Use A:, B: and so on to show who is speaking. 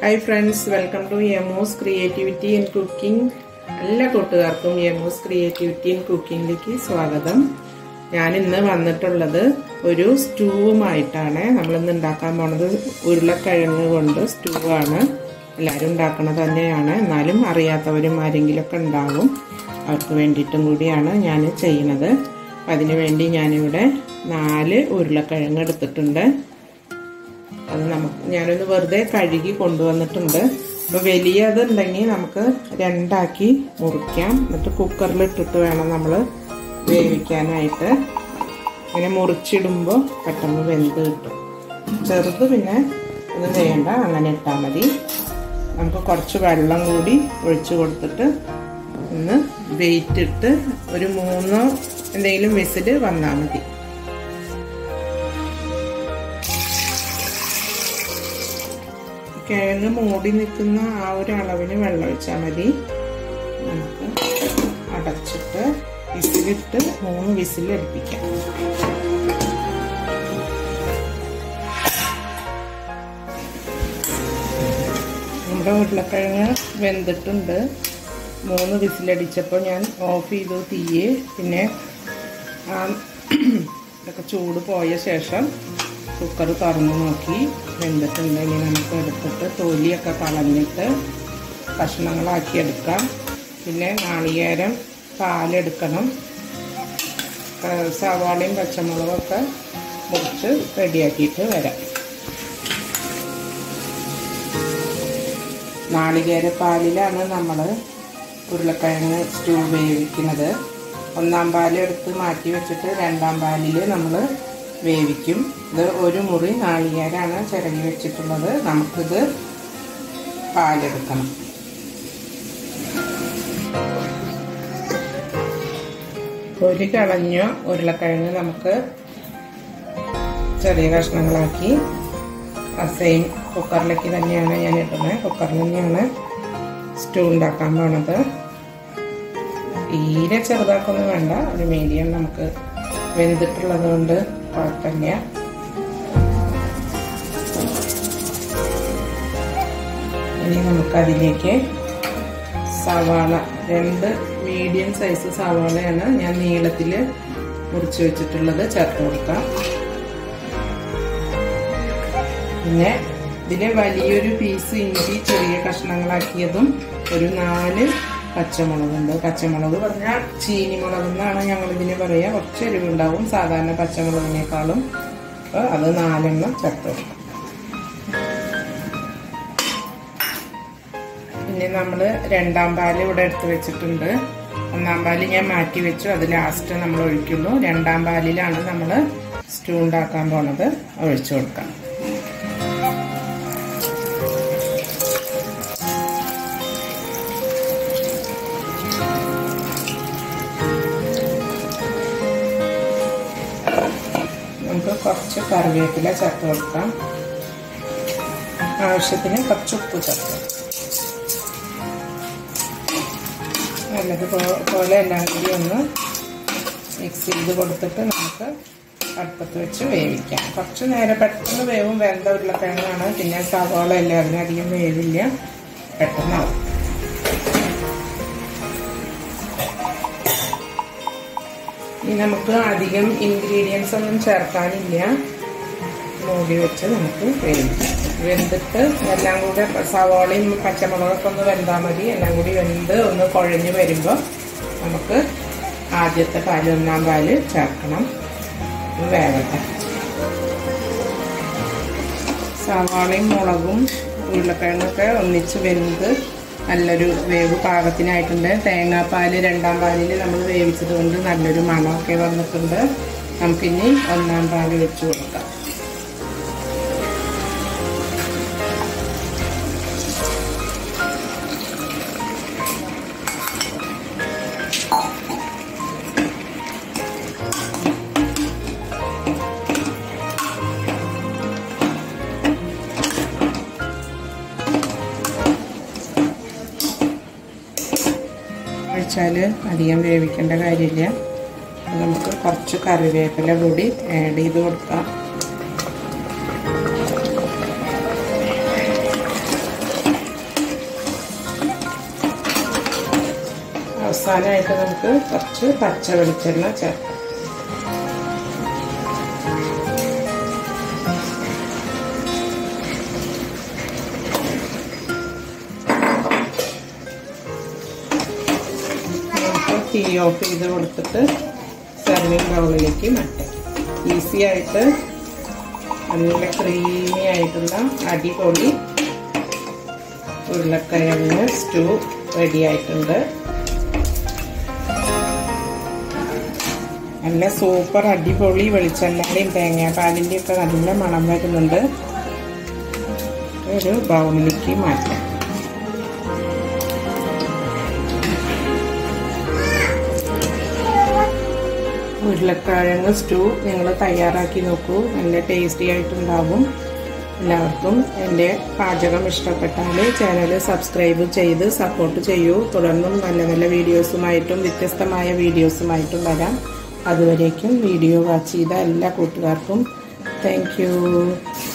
A: hi friends welcome to Yamos creativity in cooking എല്ലാ കൂട്ടുകാർക്കും യമോസ് creativity in കുക്കിംഗിലേക്ക് സ്വാഗതം ഞാൻ ഇന്ന് വന്നിട്ടുള്ളത് ഒരു സ്റ്റൂവുമായിട്ടാണ് നമ്മളിന്ന് ഉണ്ടാക്കാൻ പോണത് ഉരുളക്കിഴങ്ങ് കൊണ്ട് സ്റ്റൂ ആണ് എല്ലാവരും ഉണ്ടാക്കണത് തന്നെയാണ് എന്നാലും അറിയാത്തവരും ആരെങ്കിലുമൊക്കെ ഉണ്ടാവും അവർക്ക് വേണ്ടിയിട്ടും കൂടിയാണ് ഞാൻ ചെയ്യുന്നത് അതിനു വേണ്ടി ഞാനിവിടെ നാല് ഉരുളക്കിഴങ്ങ് എടുത്തിട്ടുണ്ട് അത് നമുക്ക് ഞാനൊന്ന് വെറുതെ കഴുകി കൊണ്ടുവന്നിട്ടുണ്ട് അപ്പോൾ വലിയത് ഉണ്ടെങ്കിൽ നമുക്ക് രണ്ടാക്കി മുറിക്കാം എന്നിട്ട് കുക്കറിൽ ഇട്ടിട്ട് വേണം നമ്മൾ വേവിക്കാനായിട്ട് ഇങ്ങനെ മുറിച്ചിടുമ്പോൾ പെട്ടെന്ന് വെന്ത് കിട്ടും ചെറുത് പിന്നെ ഇത് വേണ്ട അങ്ങനെ ഇട്ടാൽ മതി നമുക്ക് കുറച്ച് വെള്ളം കൂടി ഒഴിച്ച് കൊടുത്തിട്ട് ഒന്ന് വെയിറ്റ് ഇട്ട് ഒരു മൂന്നോ എന്തെങ്കിലും വിസിൽ വന്നാൽ മതി കിഴങ്ങ് മൂടി നിൽക്കുന്ന ആ ഒരു അളവിന് വെള്ളം ഒഴിച്ചാൽ മതി നമുക്ക് അടച്ചിട്ട് വിസിലിട്ട് മൂന്ന് വിസിൽ അടുപ്പിക്കാം നമ്മുടെ ഉരുളക്കിഴങ്ങ് വെന്തിട്ടുണ്ട് മൂന്ന് വിസിലടിച്ചപ്പോൾ ഞാൻ ഓഫ് ചെയ്തു തീയെ പിന്നെ ആ ഇതൊക്കെ ചൂട് പോയ ശേഷം കുക്കർ തുറന്ന് നോക്കി വെന്തിട്ടുണ്ട് ഇനി നമുക്ക് എടുത്തിട്ട് തൊലിയൊക്കെ കളഞ്ഞിട്ട് കഷ്ണങ്ങളാക്കി എടുക്കാം പിന്നെ നാളികേരം പാലെടുക്കണം സവാളയും പച്ചമുളകൊക്കെ മുറിച്ച് റെഡിയാക്കിയിട്ട് വരാം നാളികേര പാലിലാണ് നമ്മൾ ഉരുളക്കിഴങ്ങ് സ്റ്റൂ വേവിക്കുന്നത് ഒന്നാം പാൽ എടുത്ത് മാറ്റി വെച്ചിട്ട് രണ്ടാം പാലിൽ നമ്മൾ വേവിക്കും ഇത് ഒരു മുറി നാളികേരാണ് ചിരകി വെച്ചിട്ടുള്ളത് നമുക്കിത് പാലെടുക്കണം ഒരു കളഞ്ഞ ഉരുളക്കിഴങ്ങ് നമുക്ക് ചെറിയ കഷ്ണങ്ങളാക്കി സെയിം കുക്കറിലേക്ക് തന്നെയാണ് ഞാൻ ഇടുന്നത് കുക്കറിൽ തന്നെയാണ് സ്റ്റൂ ഉണ്ടാക്കാൻ പോണത് തീരെ ചെറുതാക്കൊന്നും വേണ്ട ഒരു മീഡിയം നമുക്ക് വെന്തിട്ടുള്ളത് കൊണ്ട് കുഴപ്പമില്ല ഇനി നമുക്കതിലേക്ക് സവാള രണ്ട് മീഡിയം സൈസ് സവാളയാണ് ഞാൻ നീളത്തിൽ മുറിച്ച് വെച്ചിട്ടുള്ളത് ചേർത്ത് കൊടുക്കാം പിന്നെ ഇതിലെ വലിയൊരു പീസ് ഇഞ്ചി ചെറിയ കഷ്ണങ്ങളാക്കിയതും ഒരു നാല് പച്ചമുളകുണ്ട് പച്ചമുളക് പറഞ്ഞാൽ ചീനി മുളക് എന്നാണ് ഞങ്ങൾ ഇതിന് പറയുക കുറച്ച് എരിവുണ്ടാവും സാധാരണ പച്ചമുളകിനേക്കാളും അപ്പോൾ അത് നാലെണ്ണം ചേർത്ത് കൊടുക്കാം പിന്നെ നമ്മൾ രണ്ടാം പാല് ഇവിടെ എടുത്ത് വെച്ചിട്ടുണ്ട് ഒന്നാം പാല് ഞാൻ മാറ്റി വെച്ചു അത് ലാസ്റ്റ് നമ്മൾ ഒഴിക്കുള്ളൂ രണ്ടാം പാലിലാണ് നമ്മൾ സ്റ്റൂ ഉണ്ടാക്കാൻ പോണത് ഒഴിച്ചു കൊടുക്കാം നമുക്ക് കുറച്ച് കറിവേപ്പില ചേർത്ത് കൊടുക്കാം ആവശ്യത്തിന് കുറച്ച് ഉപ്പ് ചേർത്ത് നല്ലതുപോലെ എല്ലാം കൂടി ഒന്ന് മിക്സ് ചെയ്ത് കൊടുത്തിട്ട് നമുക്ക് അടുപ്പത്ത് വെച്ച് വേവിക്കാം കുറച്ച് നേരം പെട്ടെന്ന് വേവും വെന്ത ഉരുളക്കിഴങ്ങാണ് പിന്നെ സവാള എല്ലാം അതിനധികം വേവില്ല പെട്ടെന്നാവും ഇനി നമുക്ക് അധികം ഇൻഗ്രീഡിയൻസ് ഒന്നും ചേർക്കാനില്ല മൂടി വെച്ച് നമുക്ക് വേവിക്കാം വെന്തിട്ട് എല്ലാം കൂടെ സവാളയും പച്ചമുളകൊക്കെ ഒന്ന് വെന്താൽ മതി എല്ലാം കൂടി വെന്ത് ഒന്ന് കുഴഞ്ഞ് വരുമ്പോൾ നമുക്ക് ആദ്യത്തെ പാല് ഒന്നാം പാല് ചേർക്കണം വേവട്ടെ സവാളയും മുളകും ഉരുളക്കിഴങ്ങൊക്കെ ഒന്നിച്ച് വെന്ത് നല്ലൊരു വേവ് പാകത്തിനായിട്ടുണ്ട് തേങ്ങാപ്പാൽ രണ്ടാം പാലിൽ നമ്മൾ വേവിച്ചത് കൊണ്ട് നല്ലൊരു മണമൊക്കെ വന്നിട്ടുണ്ട് നമുക്കിനി ഒന്നാം പാല് വെച്ച് കൊടുക്കാം ഒഴിച്ചാൽ അധികം വേവിക്കേണ്ട കാര്യമില്ല നമുക്ക് കുറച്ച് കറിവേപ്പില കൂടി ആഡ് ചെയ്ത് കൊടുക്കാം അവസാനമായിട്ട് നമുക്ക് കുറച്ച് പച്ച വെളിച്ചെണ്ണ ചേർക്കാം നമുക്ക് തീ ഓഫ് ചെയ്ത് കൊടുത്തിട്ട് സെർവിങ് ബൗളിലേക്ക് മാറ്റാം ഈസി ആയിട്ട് നല്ല ക്രീമി ആയിട്ടുള്ള അടിപൊളി ഉരുളക്കിഴങ്ങ് സ്റ്റൂ റെഡി ആയിട്ടുണ്ട് നല്ല സൂപ്പർ അടിപൊളി വെളിച്ചെണ്ണയുടെയും തേങ്ങാപ്പാലിൻ്റെയും ഒക്കെ നല്ല മണം വരുന്നുണ്ട് ഒരു ബൗളിലേക്ക് മാറ്റാം ഉരുളക്കിഴങ്ങ് സ്റ്റൂ നിങ്ങൾ തയ്യാറാക്കി നോക്കൂ നല്ല ടേസ്റ്റി ആയിട്ടുണ്ടാവും എല്ലാവർക്കും എൻ്റെ പാചകം ഇഷ്ടപ്പെട്ടാൽ ചാനൽ സബ്സ്ക്രൈബ് ചെയ്ത് സപ്പോർട്ട് ചെയ്യൂ തുടർന്നും നല്ല നല്ല വീഡിയോസുമായിട്ടും വ്യത്യസ്തമായ വീഡിയോസുമായിട്ടും വരാം അതുവരേക്കും വീഡിയോ വാച്ച് ചെയ്ത എല്ലാ കൂട്ടുകാർക്കും താങ്ക്